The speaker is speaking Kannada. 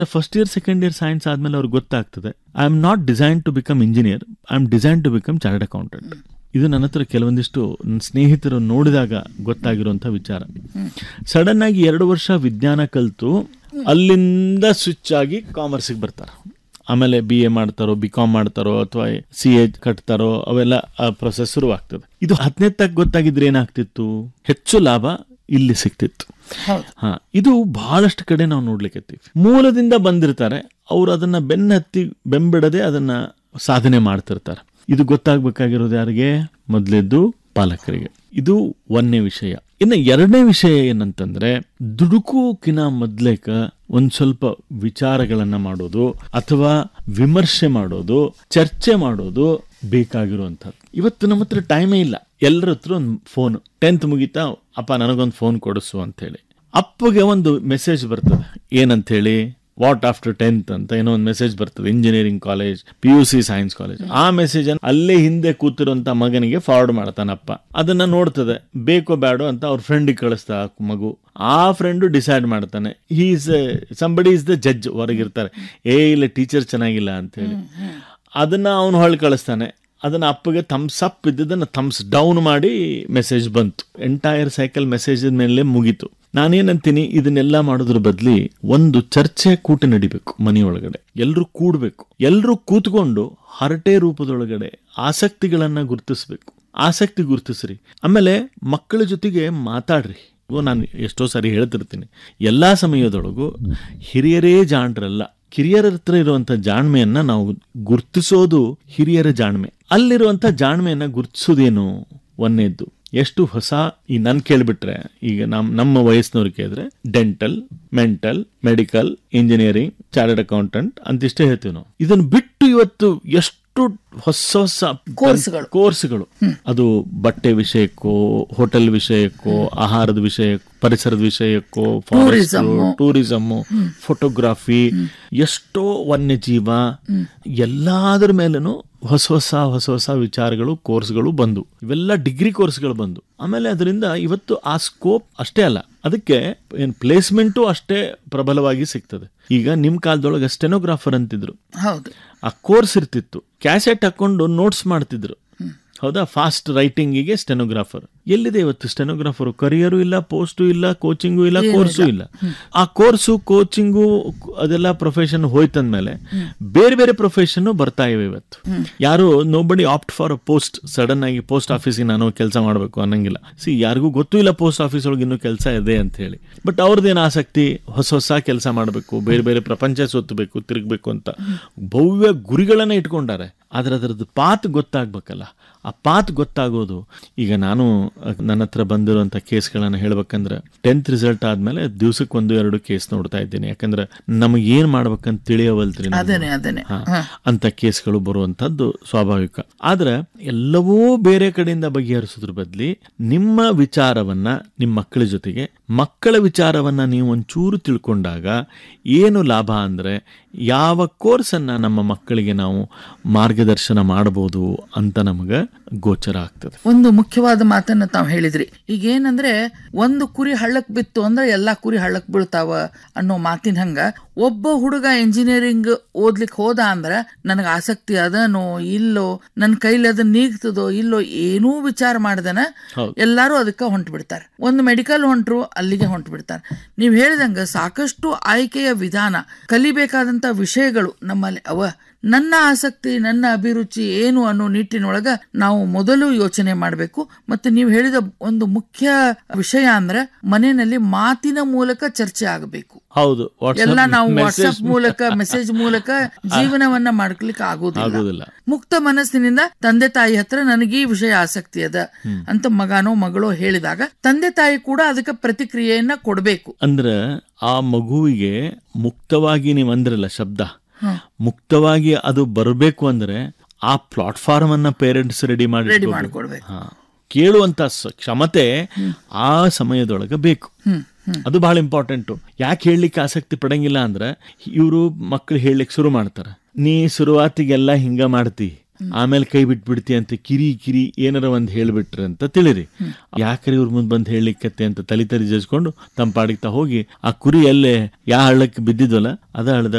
First year second year science ಆದ್ಮೇಲೆ ಅವ್ರಿಗೆ ಗೊತ್ತಾಗ್ತದೆ I am not design to become engineer I am design to become chartered accountant ಇದು ನನ್ನ ಹತ್ರ ಕೆಲವೊಂದಿಷ್ಟು ನನ್ನ ಸ್ನೇಹಿತರು ನೋಡಿದಾಗ ಗೊತ್ತಾಗಿರುವಂಥ ವಿಚಾರ ಸಡನ್ ಆಗಿ ಎರಡು ವರ್ಷ ವಿಜ್ಞಾನ ಕಲಿತು ಅಲ್ಲಿಂದ ಸ್ವಿಚ್ ಆಗಿ ಕಾಮರ್ಸಿಗೆ ಬರ್ತಾರೆ ಆಮೇಲೆ ಬಿ ಎ ಮಾಡ್ತಾರೋ ಬಿ ಕಾಮ್ ಮಾಡ್ತಾರೋ ಅಥವಾ ಸಿ ಎ ಕಟ್ತಾರೋ ಅವೆಲ್ಲ ಪ್ರೊಸೆಸ್ ಶುರುವಾಗ್ತದೆ ಇದು ಹತ್ತನೇ ತಕ್ಕ ಗೊತ್ತಾಗಿದ್ರೆ ಏನಾಗ್ತಿತ್ತು ಹೆಚ್ಚು ಲಾಭ ಇಲ್ಲಿ ಸಿಗ್ತಿತ್ತು ಹೌದು ಹಾ ಇದು ಬಹಳಷ್ಟು ಕಡೆ ನಾವು ನೋಡ್ಲಿಕ್ಕೆ ಮೂಲದಿಂದ ಬಂದಿರ್ತಾರೆ ಅವ್ರು ಅದನ್ನ ಬೆನ್ನ ಹತ್ತಿ ಬೆಂಬಿಡದೆ ಅದನ್ನ ಸಾಧನೆ ಮಾಡ್ತಿರ್ತಾರೆ ಇದು ಗೊತ್ತಾಗ್ಬೇಕಾಗಿರೋದು ಯಾರಿಗೆ ಮೊದಲೇದ್ದು ಪಾಲಕರಿಗೆ ಇದು ಒಂದನೇ ವಿಷಯ ಇನ್ನು ಎರಡನೇ ವಿಷಯ ಏನಂತಂದ್ರೆ ದುಡುಕುಕಿನ ಮೊದ್ಲೇಕ ಒಂದ್ ಸ್ವಲ್ಪ ವಿಚಾರಗಳನ್ನ ಮಾಡೋದು ಅಥವಾ ವಿಮರ್ಶೆ ಮಾಡೋದು ಚರ್ಚೆ ಮಾಡೋದು ಬೇಕಾಗಿರುವಂಥದ್ದು ಇವತ್ತು ನಮ್ಮ ಹತ್ರ ಟೈಮೇ ಇಲ್ಲ ಎಲ್ಲರ ಹತ್ರ ಒಂದು ಫೋನ್ ಟೆಂತ್ ಮುಗಿತಾ ಅಪ್ಪ ನನಗೊಂದು ಫೋನ್ ಕೊಡಿಸು ಅಂತೇಳಿ ಅಪ್ಪಗೆ ಒಂದು ಮೆಸೇಜ್ ಬರ್ತದೆ ಏನಂತೇಳಿ ವಾಟ್ ಆಫ್ಟರ್ ಟೆಂತ್ ಅಂತ ಏನೋ ಒಂದು ಮೆಸೇಜ್ ಬರ್ತದೆ engineering college P U C science college ಆ ಮೆಸೇಜ್ ಅನ್ನು ಅಲ್ಲೇ ಹಿಂದೆ ಕೂತಿರುವಂತ ಮಗನಿಗೆ ಫಾರ್ವರ್ಡ್ ಮಾಡ್ತಾನಪ್ಪ ಅದನ್ನ ನೋಡ್ತದೆ ಬೇಕೋ ಬೇಡೋ ಅಂತ ಅವ್ರ ಫ್ರೆಂಡಿಗೆ ಕಳಿಸ್ತಾ ಮಗು ಆ ಫ್ರೆಂಡು ಡಿಸೈಡ್ ಮಾಡ್ತಾನೆ is somebody is the judge ಹೊರಗಿರ್ತಾರೆ ಏ ಇಲ್ಲ ಟೀಚರ್ ಚೆನ್ನಾಗಿಲ್ಲ ಅಂತ ಹೇಳಿ ಅದನ್ನ ಅವನು ಹೊಳ್ಳಿ ಕಳಿಸ್ತಾನೆ ಅದನ್ನ ಅಪ್ಪಗೆ ಥಮ್ಸ್ ಅಪ್ ಇದ್ದದನ್ನ ಥಮ್ಸ್ ಡೌನ್ ಮಾಡಿ ಮೆಸೇಜ್ ಬಂತು ಎಂಟೈರ್ ಸೈಕಲ್ ಮೆಸೇಜ್ ಮೇಲೆ ಮುಗೀತು ನಾನೇನಂತೀನಿ ಇದನ್ನೆಲ್ಲ ಮಾಡೋದ್ರ ಬದ್ಲಿ ಒಂದು ಚರ್ಚೆ ಕೂಟ ನಡಿಬೇಕು ಮನೆಯೊಳಗಡೆ ಎಲ್ಲರೂ ಕೂಡ್ಬೇಕು ಎಲ್ಲರೂ ಕೂತ್ಕೊಂಡು ಹರಟೆ ರೂಪದೊಳಗಡೆ ಆಸಕ್ತಿಗಳನ್ನ ಗುರುತಿಸ್ಬೇಕು ಆಸಕ್ತಿ ಗುರುತಿಸ್ರಿ ಆಮೇಲೆ ಮಕ್ಕಳ ಜೊತೆಗೆ ಮಾತಾಡ್ರಿ ಇವು ನಾನು ಎಷ್ಟೋ ಸಾರಿ ಹೇಳ್ತಿರ್ತೀನಿ ಎಲ್ಲಾ ಸಮಯದೊಳಗೂ ಹಿರಿಯರೇ ಜಾಣರಲ್ಲ ಕಿರಿಯರ ಹತ್ರ ಇರುವಂತ ಜಾಣ್ಮೆಯನ್ನ ನಾವು ಗುರ್ತಿಸೋದು ಹಿರಿಯರ ಜಾಣ್ಮೆ ಅಲ್ಲಿರುವಂತ ಜಾಣ್ಮೆಯನ್ನ ಗುರ್ತಿಸೋದೇನು ಒಂದೇದ್ದು ಎಷ್ಟು ಹೊಸ ಈ ನನ್ ಕೇಳ್ಬಿಟ್ರೆ ಈಗ ನಮ್ ನಮ್ಮ ವಯಸ್ಸಿನವ್ರು ಕೇಳಿದ್ರೆ dental mental medical engineering chartered accountant ಅಂತಿಷ್ಟೇ ಹೇಳ್ತೀವಿ ನಾವು ಇದನ್ನ ಬಿಟ್ಟು ಇವತ್ತು ಎಷ್ಟು ಹೊಸ ಹೊಸ ಕೋರ್ಸ್ಗಳು. ಕೋರ್ಸ್ಗಳು ಅದು ಬಟ್ಟೆ ವಿಷಯಕ್ಕೋ ಹೋಟೆಲ್ ವಿಷಯಕ್ಕೋ ಆಹಾರದ ವಿಷಯಕ್ಕೋ ಪರಿಸರದ ವಿಷಯಕ್ಕೋ Tourism. ಟೂರಿಸಮ್ ಫೋಟೋಗ್ರಾಫಿ ಎಷ್ಟೋ ವನ್ಯಜೀವ ಎಲ್ಲಾದ್ರ ಮೇಲೇನು ಹೊಸ ಹೊಸ ಹೊಸ ಹೊಸ ವಿಚಾರಗಳು ಕೋರ್ಸ್ಗಳು ಬಂದು ಇವೆಲ್ಲ ಡಿಗ್ರಿ ಕೋರ್ಸ್ಗಳು ಬಂದು ಆಮೇಲೆ ಅದರಿಂದ ಇವತ್ತು ಆ ಸ್ಕೋಪ್ ಅಷ್ಟೇ ಅಲ್ಲ ಅದಕ್ಕೆ ಏನ್ ಪ್ಲೇಸ್ಮೆಂಟು ಅಷ್ಟೇ ಪ್ರಬಲವಾಗಿ ಸಿಗ್ತದೆ ಈಗ ನಿಮ್ ಕಾಲದೊಳಗೆ ಸ್ಟೆನೋಗ್ರಾಫರ್ ಅಂತಿದ್ರು ಹೌದು ಆ ಕೋರ್ಸ್ ಇರ್ತಿತ್ತು ಕ್ಯಾಸೆಟ್ ಹಾಕೊಂಡು ನೋಟ್ಸ್ ಮಾಡ್ತಿದ್ರು ಹೌದಾ ಫಾಸ್ಟ್ ರೈಟಿಂಗಿಗೆ ಸ್ಟೆನೋಗ್ರಾಫರ್ ಎಲ್ಲಿದೆ ಇವತ್ತು ಸ್ಟೆನೋಗ್ರಾಫರ್ ಕರಿಯರು ಇಲ್ಲ ಪೋಸ್ಟು ಇಲ್ಲ ಕೋಚಿಂಗು ಇಲ್ಲ ಕೋರ್ಸು ಇಲ್ಲ ಆ ಕೋರ್ಸು ಕೋಚಿಂಗು ಅದೆಲ್ಲ ಪ್ರೊಫೆಷನ್ ಹೋಯ್ತಂದ್ಮೇಲೆ ಬೇರೆ ಬೇರೆ ಪ್ರೊಫೆಷನ್ ಬರ್ತಾ ಇವೆ ಇವತ್ತು ಯಾರು nobody opt for a post sudden ಆಗಿ ಪೋಸ್ಟ್ ಆಫೀಸಿಗೆ ನಾನು ಕೆಲಸ ಮಾಡಬೇಕು ಅನ್ನಂಗಿಲ್ಲ ಸಿ ಯಾರಿಗೂ ಗೊತ್ತೂ ಇಲ್ಲ ಪೋಸ್ಟ್ ಆಫೀಸ್ ಒಳಗೆ ಇನ್ನೂ ಕೆಲಸ ಇದೆ ಅಂತ ಹೇಳಿ ಬಟ್ ಅವ್ರದ್ದೇನು ಆಸಕ್ತಿ ಹೊಸ ಹೊಸ ಕೆಲಸ ಮಾಡಬೇಕು ಬೇರೆ ಬೇರೆ ಪ್ರಪಂಚ ಸುತ್ತಬೇಕು ತಿರುಗಬೇಕು ಅಂತ ಭವ್ಯ ಗುರಿಗಳನ್ನ ಇಟ್ಕೊಂಡಾರೆ ಆದ್ರೆ ಅದರದ್ದು ಪಾತ್ ಗೊತ್ತಾಗ್ಬೇಕಲ್ಲ ಆ ಪಾತ್ ಗೊತ್ತಾಗೋದು ಈಗ ನಾನು ಅಹ್, ನನ್ನ ಹತ್ರ ಬಂದಿರುವಂಥ ಕೇಸ್ಗಳನ್ನ ಹೇಳ್ಬೇಕಂದ್ರೆ ಟೆಂತ್ ರಿಸಲ್ಟ್ ಆದ್ಮೇಲೆ ದಿವ್ಸಕ್ಕೆ ಒಂದು ಎರಡು ಕೇಸ್ ನೋಡ್ತಾ ಇದ್ದೀನಿ ಯಾಕಂದ್ರೆ ನಮಗೆ ಏನ್ ಮಾಡ್ಬೇಕಂತ ತಿಳಿಯವಲ್ತ್ರಿ ನಮ್ಗೆ. ಅದೇನೆ ಅದೇನೆ ಹಾ, ಅಂತ ಕೇಸ್ಗಳು ಬರುವಂತದ್ದು ಸ್ವಾಭಾವಿಕ ಆದ್ರೆ ಎಲ್ಲವೂ ಬೇರೆ ಕಡೆಯಿಂದ ಬಗೆಹರಿಸೋದ್ರ ಬದ್ಲಿ ನಿಮ್ಮ ವಿಚಾರವನ್ನ ನಿಮ್ಮ ಮಕ್ಕಳ ಜೊತೆಗೆ ಮಕ್ಕಳ ವಿಚಾರವನ್ನ ನೀವು ಒಂಚೂರು ತಿಳ್ಕೊಂಡಾಗ ಏನು ಲಾಭ ಅಂದ್ರೆ ಯಾವ ಕೋರ್ಸನ್ನ ನಮ್ಮ ಮಕ್ಕಳಿಗೆ ನಾವು ಮಾರ್ಗದರ್ಶನ ಮಾಡಬಹುದು ಅಂತ ನಮಗ ಗೋಚರ ಆಗ್ತದೆ ಒಂದು ಮುಖ್ಯವಾದ ಮಾತನ್ನ ತಾವ್ ಹೇಳಿದ್ರಿ ಈಗ ಏನಂದ್ರೆ ಒಂದು ಕುರಿ ಹಳ್ಳಕ್ ಬಿತ್ತು ಅಂದ್ರೆ ಎಲ್ಲಾ ಕುರಿ ಹಳ್ಳಕ್ ಬೀಳ್ತಾವ ಅನ್ನೋ ಮಾತಿನ ಹಂಗ ಒಬ್ಬ ಹುಡುಗ ಇಂಜಿನಿಯರಿಂಗ್ ಓದ್ಲಿಕ್ ಹೋದ ಅಂದ್ರ ನನಗ ಆಸಕ್ತಿ ಅದನೋ ಇಲ್ಲೋ ನನ್ನ ಕೈಲಿ ಅದ ನೀಗ್ತದೋ ಇಲ್ಲೋ ಏನೂ ವಿಚಾರ ಮಾಡ್ದನ ಹೌದು. ಎಲ್ಲಾರು ಅದಕ್ಕೆ ಹೊಂಟು ಬಿಡ್ತಾರೆ ಒಂದು ಮೆಡಿಕಲ್ ಹೊಂಟ್ರು ಅಲ್ಲಿಗೆ ಹೊಂಟು ಬಿಡ್ತಾರೆ ನೀವು ಹೇಳಿದಂಗ ಸಾಕಷ್ಟು ಆಯ್ಕೆಯ ವಿಧಾನ ಕಲಿಬೇಕಾದಂತ ವಿಷಯಗಳು ನಮ್ಮಲ್ಲಿ ಅವ ನನ್ನ ಆಸಕ್ತಿ ನನ್ನ ಅಭಿರುಚಿ ಏನು ಅನ್ನೋ ನಿಟ್ಟಿನೊಳಗ ನಾವು ಮೊದಲು ಯೋಚನೆ ಮಾಡಬೇಕು ಮತ್ತೆ ನೀವು ಹೇಳಿದ ಒಂದು ಮುಖ್ಯ ವಿಷಯ ಅಂದ್ರೆ ಮನೆಯಲ್ಲಿ ಮಾತಿನ ಮೂಲಕ ಚರ್ಚೆ ಆಗಬೇಕು ಹೌದು ಎಲ್ಲ WhatsApp ನಾವು message ವಾಟ್ಸ್ಆಪ್ ಮೂಲಕ ಮೆಸೇಜ್ ಮೂಲಕ ಜೀವನವನ್ನ ಮಾಡ್ಲಿಕ್ಕೆ ಆಗೋದಿಲ್ಲ ಆಗೋದಿಲ್ಲ ಮುಕ್ತ ಮನಸ್ಸಿನಿಂದ ತಂದೆ ತಾಯಿ ಹತ್ರ ನನಗೆ ಈ ವಿಷಯ ಆಸಕ್ತಿ ಅದ ಅಂತ ಮಗನೋ ಮಗಳೋ ಹೇಳಿದಾಗ ತಂದೆ ತಾಯಿ ಕೂಡ ಅದಕ್ಕೆ ಪ್ರತಿಕ್ರಿಯೆಯನ್ನ ಕೊಡಬೇಕು ಅಂದ್ರೆ ಆ ಮಗುವಿಗೆ ಮುಕ್ತವಾಗಿ ನೀವು ಅಂದ್ರಲ್ಲ ಶಬ್ದ ಹ್ಮ್. ಮುಕ್ತವಾಗಿ ಅದು ಬರಬೇಕು ಅಂದ್ರೆ ಆ ಪ್ಲಾಟ್ಫಾರ್ಮ್ ಅನ್ನ ಪೇರೆಂಟ್ಸ್ ರೆಡಿ ಮಾಡಿ ರೆಡಿ ಇಟ್ಕೊಬೇಕು. ಮಾಡ್ಕೊಡ್ಬೇಕು ಹಾ. ಕೇಳುವಂತ ಸ- ಕ್ಷಮತೆ ಆ ಸಮಯದೊಳಗೆ ಬೇಕು ಹ್ಮ್ ಹ್ಮ್ ಅದು ಬಹಳ ಇಂಪಾರ್ಟೆಂಟು ಯಾಕೆ ಹೇಳಲಿಕ್ಕೆ ಆಸಕ್ತಿ ಪಡಂಗಿಲ್ಲ ಅಂದ್ರೆ ಇವರು ಮಕ್ಕಳು ಹೇಳಲಿಕ್ಕೆ ಶುರು ಮಾಡ್ತಾರೆ ನೀ ಶುರುವಾತಿಗೆಲ್ಲ ಹಿಂಗ ಮಾಡ್ತಿ ಆಮೇಲೆ ಕೈ ಬಿಟ್ಬಿಡ್ತಿ ಅಂತ ಕಿರಿ ಕಿರಿ ಏನಾರ ಒಂದ್ ಹೇಳ್ಬಿಟ್ರಿ ಅಂತ ತಿಳಿರಿ ಯಾಕ್ರಿ ಇವ್ರ ಮುಂದ್ ಬಂದ್ ಹೇಳಿಕತ್ತೆ ಅಂತ ತಲಿ ತರಿ ಜಜ್ಕೊಂಡು ತಮ್ಮ ಪಾಡಿಗೆ ತಾ ಹೋಗಿ ಆ ಕುರಿ ಎಲ್ಲೇ ಯಾ ಹಳ್ಳಕ್ಕೆ ಬಿದ್ದಿದ್ವಲ್ಲ ಅದ ಹಳ್ಳದಾಗ